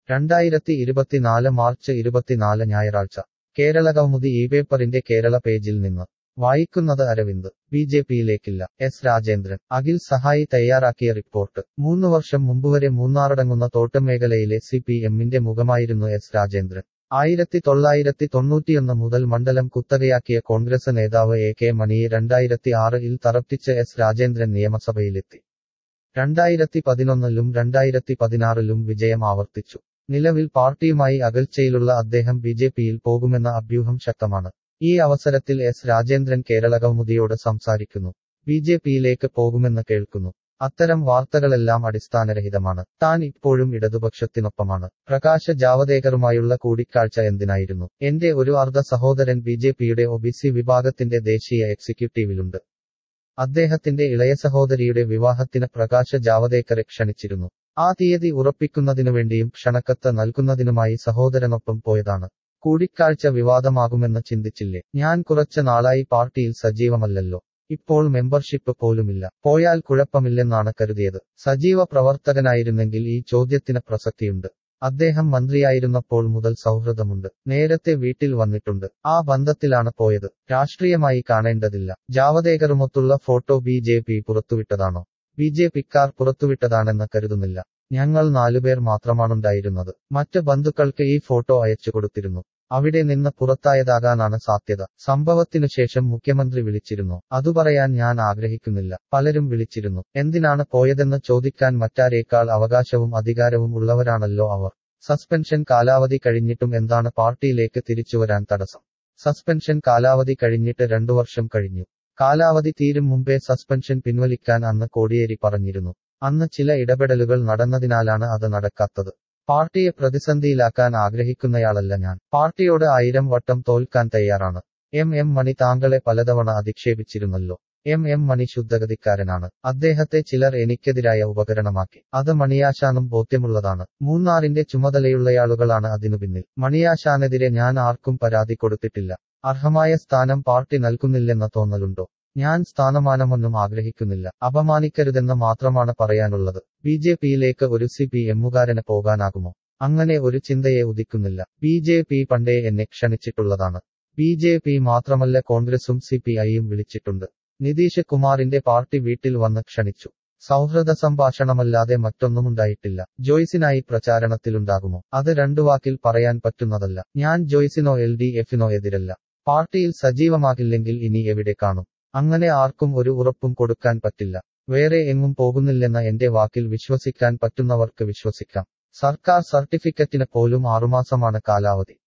രണ്ടായിരത്തി ഇരുപത്തിനാല് മാർച്ച് ഇരുപത്തിനാല് ഞായറാഴ്ച കേരള കൗമുദി ഈ പേപ്പറിന്റെ കേരള പേജിൽ നിന്ന് വായിക്കുന്നത് അരവിന്ദ് ബി ജെ പിയിലേക്കില്ല എസ് രാജേന്ദ്രൻ അഖിൽ സഹായി തയ്യാറാക്കിയ റിപ്പോർട്ട് മൂന്ന് വർഷം മുമ്പുവരെ മൂന്നാറടങ്ങുന്ന തോട്ടമേഖലയിലെ സി പി എമ്മിന്റെ മുഖമായിരുന്നു എസ് രാജേന്ദ്രൻ ആയിരത്തി തൊള്ളായിരത്തി തൊണ്ണൂറ്റിയൊന്ന് മുതൽ മണ്ഡലം കുത്തകയാക്കിയ കോൺഗ്രസ് നേതാവ് എ കെ മണിയെ രണ്ടായിരത്തി ആറിൽ തറപ്പിച്ച് എസ് രാജേന്ദ്രൻ നിയമസഭയിലെത്തി രണ്ടായിരത്തി പതിനൊന്നിലും രണ്ടായിരത്തി പതിനാറിലും വിജയം ആവർത്തിച്ചു നിലവിൽ പാർട്ടിയുമായി അകൽച്ചയിലുള്ള അദ്ദേഹം ബി ജെ പിയിൽ പോകുമെന്ന അഭ്യൂഹം ശക്തമാണ് ഈ അവസരത്തിൽ എസ് രാജേന്ദ്രൻ കേരള കൗമുദിയോട് സംസാരിക്കുന്നു ബി ജെ പിയിലേക്ക് പോകുമെന്ന് കേൾക്കുന്നു അത്തരം വാർത്തകളെല്ലാം അടിസ്ഥാനരഹിതമാണ് താൻ ഇപ്പോഴും ഇടതുപക്ഷത്തിനൊപ്പമാണ് പ്രകാശ് ജാവദേക്കറുമായുള്ള കൂടിക്കാഴ്ച എന്തിനായിരുന്നു എന്റെ ഒരു അർദ്ധ സഹോദരൻ ബി ജെ പിയുടെ ഒബിസി വിഭാഗത്തിന്റെ ദേശീയ എക്സിക്യൂട്ടീവിലുണ്ട് അദ്ദേഹത്തിന്റെ ഇളയ സഹോദരിയുടെ വിവാഹത്തിന് പ്രകാശ് ജാവദേക്കറെ ക്ഷണിച്ചിരുന്നു ആ തീയതി ഉറപ്പിക്കുന്നതിനുവേണ്ടിയും ക്ഷണക്കത്ത് നൽകുന്നതിനുമായി സഹോദരനൊപ്പം പോയതാണ് കൂടിക്കാഴ്ച വിവാദമാകുമെന്ന് ചിന്തിച്ചില്ലേ ഞാൻ കുറച്ച് നാളായി പാർട്ടിയിൽ സജീവമല്ലല്ലോ ഇപ്പോൾ മെമ്പർഷിപ്പ് പോലുമില്ല പോയാൽ കുഴപ്പമില്ലെന്നാണ് കരുതിയത് സജീവ പ്രവർത്തകനായിരുന്നെങ്കിൽ ഈ ചോദ്യത്തിന് പ്രസക്തിയുണ്ട് അദ്ദേഹം മന്ത്രിയായിരുന്നപ്പോൾ മുതൽ സൗഹൃദമുണ്ട് നേരത്തെ വീട്ടിൽ വന്നിട്ടുണ്ട് ആ ബന്ധത്തിലാണ് പോയത് രാഷ്ട്രീയമായി കാണേണ്ടതില്ല ജാവദേക്കറുമൊത്തുള്ള ഫോട്ടോ ബി ജെ പി പുറത്തുവിട്ടതാണോ ബി ജെ പിക്കാർ പുറത്തുവിട്ടതാണെന്ന് കരുതുന്നില്ല ഞങ്ങൾ നാലുപേർ മാത്രമാണുണ്ടായിരുന്നത് മറ്റ് ബന്ധുക്കൾക്ക് ഈ ഫോട്ടോ അയച്ചു കൊടുത്തിരുന്നു അവിടെ നിന്ന് പുറത്തായതാകാനാണ് സാധ്യത സംഭവത്തിനു ശേഷം മുഖ്യമന്ത്രി വിളിച്ചിരുന്നു അതു പറയാൻ ഞാൻ ആഗ്രഹിക്കുന്നില്ല പലരും വിളിച്ചിരുന്നു എന്തിനാണ് പോയതെന്ന് ചോദിക്കാൻ മറ്റാരേക്കാൾ അവകാശവും അധികാരവും ഉള്ളവരാണല്ലോ അവർ സസ്പെൻഷൻ കാലാവധി കഴിഞ്ഞിട്ടും എന്താണ് പാർട്ടിയിലേക്ക് തിരിച്ചുവരാൻ തടസ്സം സസ്പെൻഷൻ കാലാവധി കഴിഞ്ഞിട്ട് രണ്ടു വർഷം കഴിഞ്ഞു കാലാവധി തീരും മുമ്പേ സസ്പെൻഷൻ പിൻവലിക്കാൻ അന്ന് കോടിയേരി പറഞ്ഞിരുന്നു അന്ന് ചില ഇടപെടലുകൾ നടന്നതിനാലാണ് അത് നടക്കാത്തത് പാർട്ടിയെ പ്രതിസന്ധിയിലാക്കാൻ ആഗ്രഹിക്കുന്നയാളല്ല ഞാൻ പാർട്ടിയോട് ആയിരം വട്ടം തോൽക്കാൻ തയ്യാറാണ് എം എം മണി താങ്കളെ പലതവണ അധിക്ഷേപിച്ചിരുന്നല്ലോ എം എം മണി ശുദ്ധഗതിക്കാരനാണ് അദ്ദേഹത്തെ ചിലർ എനിക്കെതിരായ ഉപകരണമാക്കി അത് മണിയാശാനും ബോധ്യമുള്ളതാണ് മൂന്നാറിന്റെ ചുമതലയുള്ളയാളുകളാണ് അതിനു പിന്നിൽ മണിയാശാനെതിരെ ഞാൻ ആർക്കും പരാതി കൊടുത്തിട്ടില്ല അർഹമായ സ്ഥാനം പാർട്ടി നൽകുന്നില്ലെന്ന തോന്നലുണ്ടോ ഞാൻ സ്ഥാനമാനമൊന്നും ആഗ്രഹിക്കുന്നില്ല അപമാനിക്കരുതെന്ന് മാത്രമാണ് പറയാനുള്ളത് ബി ജെ പിയിലേക്ക് ഒരു സി പി എമ്മുകാരന് പോകാനാകുമോ അങ്ങനെ ഒരു ചിന്തയെ ഉദിക്കുന്നില്ല ബി ജെ പി പണ്ടേ എന്നെ ക്ഷണിച്ചിട്ടുള്ളതാണ് ബി ജെ പി മാത്രമല്ല കോൺഗ്രസും സി പി ഐയും വിളിച്ചിട്ടുണ്ട് നിതീഷ് കുമാറിന്റെ പാർട്ടി വീട്ടിൽ വന്ന് ക്ഷണിച്ചു സൗഹൃദ സംഭാഷണമല്ലാതെ മറ്റൊന്നുമുണ്ടായിട്ടില്ല ജോയ്സിനായി പ്രചാരണത്തിലുണ്ടാകുമോ അത് രണ്ടു വാക്കിൽ പറയാൻ പറ്റുന്നതല്ല ഞാൻ ജോയ്സിനോ എൽ ഡി എഫിനോ എതിരല്ല പാർട്ടിയിൽ സജീവമാകില്ലെങ്കിൽ ഇനി എവിടെ കാണും അങ്ങനെ ആർക്കും ഒരു ഉറപ്പും കൊടുക്കാൻ പറ്റില്ല വേറെ എങ്ങും പോകുന്നില്ലെന്ന എന്റെ വാക്കിൽ വിശ്വസിക്കാൻ പറ്റുന്നവർക്ക് വിശ്വസിക്കാം സർക്കാർ സർട്ടിഫിക്കറ്റിന് പോലും ആറുമാസമാണ് കാലാവധി